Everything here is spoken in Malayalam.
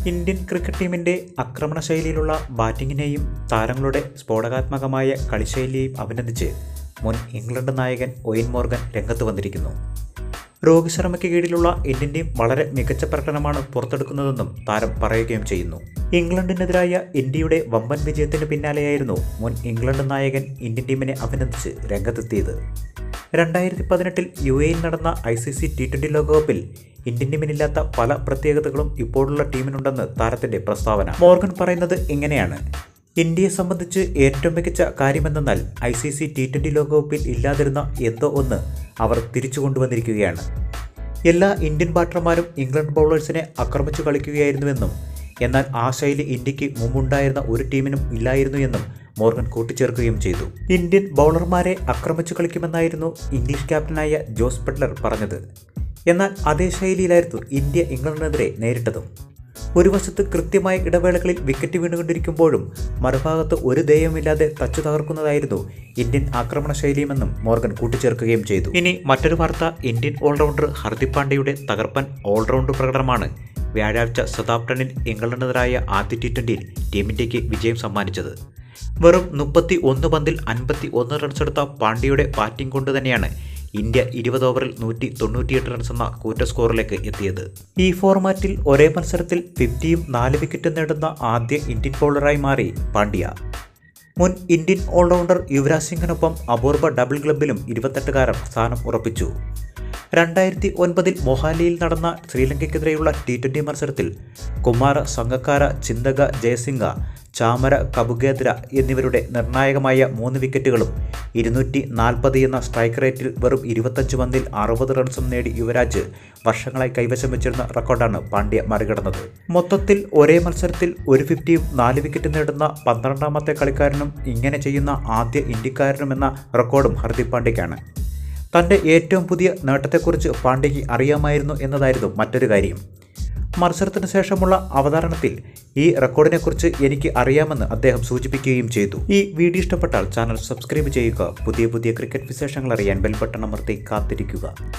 ഇന്ത്യൻ ക്രിക്കറ്റ് ടീമിന്റെ ആക്രമണ ശൈലിയിലുള്ള ബാറ്റിങ്ങിനെയും താരങ്ങളുടെ സ്ഫോടകാത്മകമായ കളിശൈലിയെയും അഭിനന്ദിച്ച് മുൻ ഇംഗ്ലണ്ട് നായകൻ ഒയിൻ മോർഗൻ രംഗത്ത് വന്നിരിക്കുന്നു രോഹിത് ശർമ്മയ്ക്ക് കീഴിലുള്ള ഇന്ത്യൻ ടീം വളരെ മികച്ച പ്രകടനമാണ് പുറത്തെടുക്കുന്നതെന്നും താരം പറയുകയും ചെയ്യുന്നു ഇംഗ്ലണ്ടിനെതിരായ ഇന്ത്യയുടെ വമ്പൻ വിജയത്തിന് പിന്നാലെയായിരുന്നു മുൻ ഇംഗ്ലണ്ട് നായകൻ ഇന്ത്യൻ ടീമിനെ അഭിനന്ദിച്ച് രംഗത്തെത്തിയത് രണ്ടായിരത്തി പതിനെട്ടിൽ യു എയിൽ നടന്ന I C C T twenty ലോകകപ്പിൽ ഇന്ത്യൻ ടീമിനില്ലാത്ത പല പ്രത്യേകതകളും ഇപ്പോഴുള്ള ടീമിനുണ്ടെന്ന് താരത്തിന്റെ പ്രസ്താവന മോർഗൻ പറയുന്നത് ഇങ്ങനെയാണ് ഇന്ത്യയെ സംബന്ധിച്ച് ഏറ്റവും മികച്ച കാര്യമെന്നാൽ I C C T twenty ലോകകപ്പിൽ ഇല്ലാതിരുന്ന എന്തോ ഒന്ന് അവർ തിരിച്ചു കൊണ്ടുവന്നിരിക്കുകയാണ് എല്ലാ ഇന്ത്യൻ ബാറ്റർമാരും ഇംഗ്ലണ്ട് ബൗളേഴ്സിനെ ആക്രമിച്ചു കളിക്കുകയായിരുന്നുവെന്നും എന്നാൽ ആ ശൈലി ഇന്ത്യക്ക് മുമ്പുണ്ടായിരുന്ന ഒരു ടീമിനും ഇല്ലായിരുന്നു എന്നും മോർഗൻ കൂട്ടിച്ചേർക്കുകയും ചെയ്തു ഇന്ത്യൻ ബൗളർമാരെ ആക്രമിച്ചു കളിക്കുമെന്നായിരുന്നു ഇംഗ്ലീഷ് ക്യാപ്റ്റനായ ജോസ് ബട്ട്ലർ പറഞ്ഞത് എന്നാൽ അതേ ശൈലിയിലായിരുന്നു ഇന്ത്യ ഇംഗ്ലണ്ടിനെതിരെ നേരിട്ടതും ഒരു വശത്ത് കൃത്യമായ ഇടവേളകളിൽ വിക്കറ്റ് വീണുകൊണ്ടിരിക്കുമ്പോഴും മറുഭാഗത്ത് ഒരു ദയവുമില്ലാതെ തച്ചു തകർക്കുന്നതായിരുന്നു ഇന്ത്യൻ ആക്രമണ ശൈലിയുമെന്നും മോർഗൻ കൂട്ടിച്ചേർക്കുകയും ചെയ്തു ഇനി മറ്റൊരു വാർത്ത ഇന്ത്യൻ ഓൾറൗണ്ടർ ഹർദിക് പാണ്ഡ്യയുടെ തകർപ്പൻ ഓൾറൗണ്ട് പ്രകടനമാണ് വ്യാഴാഴ്ച സതാപ്ടണിൽ ഇംഗ്ലണ്ടിനെതിരായ ആദ്യ ടി ട്വൻ്റിയിൽ ടീം ഇന്ത്യക്ക് വിജയം സമ്മാനിച്ചത് വെറും മുപ്പത്തി ഒന്ന് പന്തിൽ അൻപത്തി ഒന്ന് റൺസ് എടുത്ത പാണ്ഡ്യയുടെ ബാറ്റിംഗ് കൊണ്ട് തന്നെയാണ് ഇന്ത്യ ഇരുപത് ഓവറിൽ നൂറ്റി തൊണ്ണൂറ്റിയെട്ട് റൺസ് എന്ന കൂറ്റ സ്കോറിലേക്ക് എത്തിയത് ഈ ഫോർമാറ്റിൽ ഒരേ മത്സരത്തിൽ ഫിഫ്റ്റിയും നാല് വിക്കറ്റും നേടുന്ന ആദ്യ ഇന്ത്യൻ ബൗളറായി മാറി പാണ്ഡ്യ മുൻ ഇന്ത്യൻ ഓൾറൗണ്ടർ യുവരാജ് സിംഗിനൊപ്പം അപൂർവ ഡബിൾ ക്ലബിലും ഇരുപത്തെട്ടുകാരൻ സ്ഥാനം ഉറപ്പിച്ചു രണ്ടായിരത്തി ഒൻപതിൽ മൊഹാലിയിൽ നടന്ന ശ്രീലങ്കയ്ക്കെതിരെയുള്ള ടി ട്വൻ്റി മത്സരത്തിൽ കുമാര സംഗക്കാര ചിന്തക ജയസിംഗ ചാമര കബുഗേദ്ര എന്നിവരുടെ നിർണായകമായ മൂന്ന് വിക്കറ്റുകളും ഇരുന്നൂറ്റി നാൽപ്പത് എന്ന സ്ട്രൈക്ക് റേറ്റിൽ വെറും ഇരുപത്തഞ്ച് പന്തിൽ അറുപത് റൺസും നേടി യുവരാജ് വർഷങ്ങളായി കൈവശം വെച്ചിരുന്ന റെക്കോർഡാണ് പാണ്ഡ്യ മറികടന്നത് മൊത്തത്തിൽ ഒരേ മത്സരത്തിൽ ഒരു ഫിഫ്റ്റിയും നാല് വിക്കറ്റും നേടുന്ന പന്ത്രണ്ടാമത്തെ കളിക്കാരനും ഇങ്ങനെ ചെയ്യുന്ന ആദ്യ ഇന്ത്യക്കാരനുമെന്ന റെക്കോർഡും ഹർദിക് പാണ്ഡ്യയ്ക്കാണ് തൻ്റെ ഏറ്റവും പുതിയ നേട്ടത്തെക്കുറിച്ച് പാണ്ഡ്യയ്ക്ക് അറിയാമായിരുന്നു എന്നതായിരുന്നു മറ്റൊരു കാര്യം മത്സരത്തിന് ശേഷമുള്ള അവതരണത്തിൽ ഈ റെക്കോർഡിനെക്കുറിച്ച് എനിക്ക് അറിയാമെന്ന് അദ്ദേഹം സൂചിപ്പിക്കുകയും ചെയ്തു ഈ വീഡിയോ ഇഷ്ടപ്പെട്ടാൽ ചാനൽ സബ്സ്ക്രൈബ് ചെയ്യുക പുതിയ പുതിയ ക്രിക്കറ്റ് വിശേഷങ്ങൾ അറിയാൻ ബെൽ ബട്ടൺ അമർത്തി കാത്തിരിക്കുക